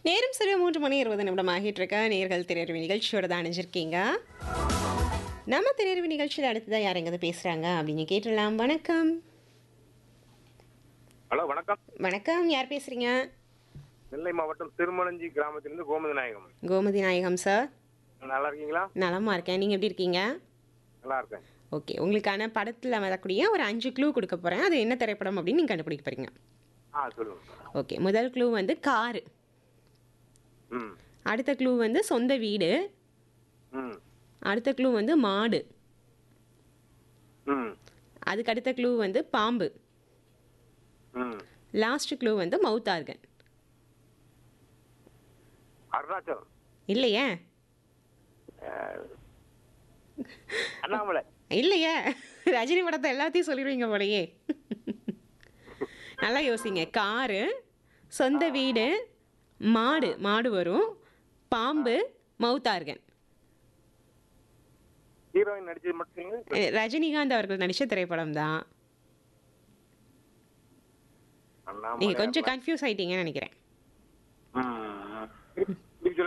நேரம் சரி மூன்று மணி இருபது நிமிடம் ஆகிட்டு இருக்க நேர்கள் திரையறிவு நிகழ்ச்சியோட தான் அணிஞ்சிருக்கீங்க நம்ம திரையறிவு நிகழ்ச்சியில் அடுத்ததான் யார் எங்காவது பேசுகிறாங்க அப்படின்னு கேட்டுடலாம் வணக்கம் ஹலோ வணக்கம் வணக்கம் யார் பேசுகிறீங்க நெல்லை மாவட்டம் திருமலஞ்சி கிராமத்திலிருந்து கோமதி நாயகம் கோமதி நாயகம் சார் நல்லா இருக்கீங்களா நலமா இருக்கேன் நீங்கள் எப்படி இருக்கீங்க நல்லா இருக்கேன் ஓகே உங்களுக்கான படத்தில் வரக்கூடிய ஒரு அஞ்சு க்ளூ கொடுக்க போகிறேன் அது என்ன திரைப்படம் அப்படின்னு நீங்கள் கண்டுபிடிக்க போகிறீங்க ஆ சொல்லுங்க ஓகே முதல் க்ளூ வந்து காரு ம் அடுத்த க்ளூ வந்து சொந்த வீடு ம் அடுத்த க்ளூ வந்து மாடு ம் அதுக்கு அடுத்த க்ளூ வந்து பாம்பு ம் லாஸ்ட் க்ளூ வந்து மவுத் ஆர்கன் அருணாச்சலம் இல்லையே அண்ணாமலை இல்லையே ரஜினி படத்தை எல்லாத்தையும் சொல்லிடுவீங்க போலயே நல்லா யோசிங்க காரு சொந்த வீடு மாடு மாடு வரும் பாம்பு மவுத் ஆர்கன் ஹீரோயின் நடிச்சது மட்டும் அஹ் ரஜினிகாந்த் அவர்கள் நடித்த திரைப்படம் தான் அண்ணாமலை நீங்கள் கொஞ்சம் கன்ஃபியூஸ் ஆயிட்டீங்கன்னு நினைக்கிறேன் ம், ம்.